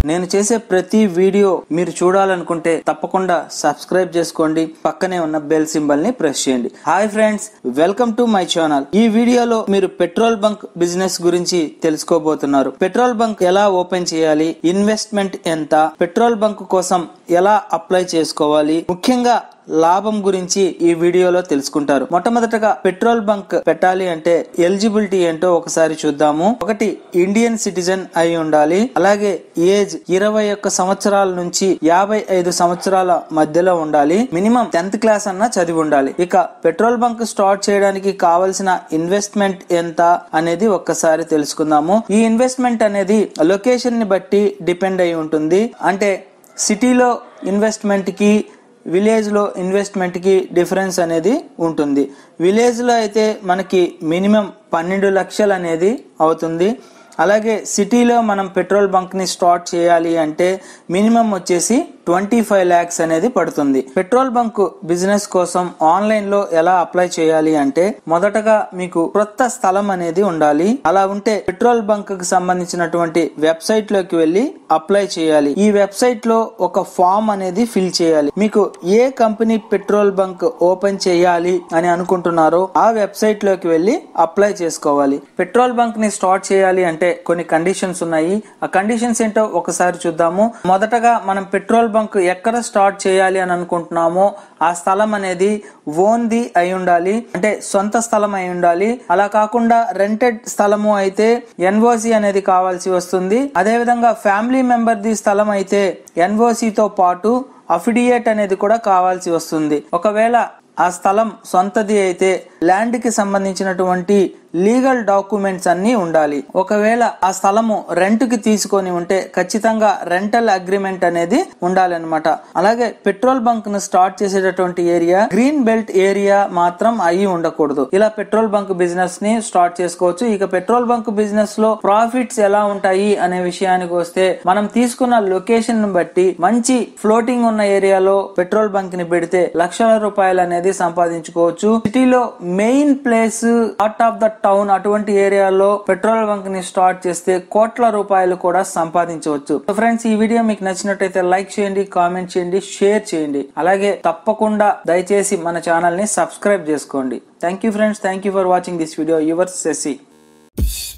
నేను చేసే ప్రతి వీడియో మీరు చూడాలనుకుంటే తప్పకుండా సబ్స్క్రైబ్ చేసుకోండి పక్కనే ఉన్న బెల్ సింబల్ ని ప్రెస్ చేయండి hi friends welcome to my channel ఈ వీడియోలో మీరు పెట్రోల్ బంక్ బిజినెస్ గురించి తెలుసుకోబోతున్నారు పెట్రోల్ బంక్ ఎలా ఓపెన్ చేయాలి ఇన్వెస్ట్మెంట్ ఎంత పెట్రోల్ బంక్ కోసం ఎలా అప్లై చేసుకోవాలి ముఖ్యంగా లాభం గురించి ఈ వీడియోలో తెలుసుకుంటారు మొట్టమొదటగా పెట్రోల్ బంక్ పెట్టాలి అంటే ఎలిజిబిలిటీ ఏంటో ఒకసారి చూద్దాము ఒకటి ఇండియన్ సిటిజన్ అయి ఉండాలి అలాగే ఏజ్ ఇరవై ఒక్క సంవత్సరాల నుంచి యాభై ఐదు సంవత్సరాల మధ్యలో ఉండాలి మినిమం టెన్త్ క్లాస్ అన్న చదివి ఉండాలి ఇక పెట్రోల్ బంక్ స్టార్ట్ చేయడానికి కావలసిన ఇన్వెస్ట్మెంట్ ఎంత అనేది ఒక్కసారి తెలుసుకుందాము ఈ ఇన్వెస్ట్మెంట్ అనేది లొకేషన్ ని బట్టి డిపెండ్ అయి ఉంటుంది అంటే సిటీలో ఇన్వెస్ట్మెంట్ కి విలేజ్ లో ఇన్వెస్ట్మెంట్ కి డిఫరెన్స్ అనేది ఉంటుంది విలేజ్ లో అయితే మనకి మినిమం పన్నెండు లక్షలు అనేది అవుతుంది అలాగే సిటీలో మనం పెట్రోల్ బంక్ ని స్టార్ట్ చేయాలి అంటే మినిమం వచ్చేసి ట్వంటీ ఫైవ్ ల్యాక్స్ అనేది పడుతుంది పెట్రోల్ బంక్ బిజినెస్ కోసం ఆన్లైన్ లో ఎలా అప్లై చేయాలి అంటే మొదటగా మీకు కొత్త స్థలం అనేది ఉండాలి అలా ఉంటే పెట్రోల్ బంక్ కి సంబంధించినటువంటి వెబ్సైట్ లోకి వెళ్ళి అప్లై చేయాలి ఈ వెబ్సైట్ లో ఒక ఫామ్ అనేది ఫిల్ చేయాలి మీకు ఏ కంపెనీ పెట్రోల్ బంక్ ఓపెన్ చేయాలి అని అనుకుంటున్నారో ఆ వెబ్సైట్ లోకి వెళ్ళి అప్లై చేసుకోవాలి పెట్రోల్ బంక్ ని స్టార్ట్ చేయాలి అంటే కొన్ని కండిషన్స్ ఉన్నాయి ఆ కండిషన్స్ ఏంటో ఒకసారి చూద్దాము మొదటగా మనం పెట్రోల్ బంక్ ఎక్కడ స్టార్ట్ చేయాలి అని అనుకుంటున్నామో ఆ స్థలం అనేది ఓన్ది అయి ఉండాలి అంటే సొంత స్థలం అయి ఉండాలి అలా కాకుండా రెంటెడ్ స్థలము అయితే ఎన్ఓసి అనేది కావాల్సి వస్తుంది అదే విధంగా ఫ్యామిలీ మెంబర్ ది స్థలం అయితే ఎన్ఓసి తో పాటు అఫిడియేట్ అనేది కూడా కావాల్సి వస్తుంది ఒకవేళ ఆ స్థలం సొంతది అయితే ల్యాండ్ కి సంబంధించినటువంటి లీగల్ డాక్యుమెంట్స్ అన్ని ఉండాలి ఒకవేళ ఆ స్థలము రెంట్ కి తీసుకొని ఉంటే ఖచ్చితంగా రెంటల్ అగ్రిమెంట్ అనేది ఉండాలన్నమాట అలాగే పెట్రోల్ బంక్ ను స్టార్ట్ చేసేటటువంటి ఏరియా గ్రీన్ బెల్ట్ ఏరియా మాత్రం అయి ఉండకూడదు ఇలా పెట్రోల్ బంక్ బిజినెస్ ని స్టార్ట్ చేసుకోవచ్చు ఇక పెట్రోల్ బంక్ బిజినెస్ లో ప్రాఫిట్స్ ఎలా ఉంటాయి అనే విషయానికి వస్తే మనం తీసుకున్న లొకేషన్ ను బట్టి మంచి ఫ్లోటింగ్ ఉన్న ఏరియాలో పెట్రోల్ బంక్ ని పెడితే లక్షల రూపాయలు అనేది సంపాదించుకోవచ్చు సిటీలో main place heart of the town అటువంటి ఏరియాలో పెట్రోల్ బంక్ ని స్టార్ట్ చేస్తే కోట్ల రూపాయలు కూడా సంపాదించవచ్చు సో ఫ్రెండ్స్ ఈ వీడియో మీకు నచ్చినట్టయితే లైక్ చేయండి కామెంట్ చేయండి షేర్ చేయండి అలాగే తప్పకుండా దయచేసి మన ఛానల్ ని సబ్స్క్రైబ్ చేసుకోండి thank you friends thank you for watching this video your సెసి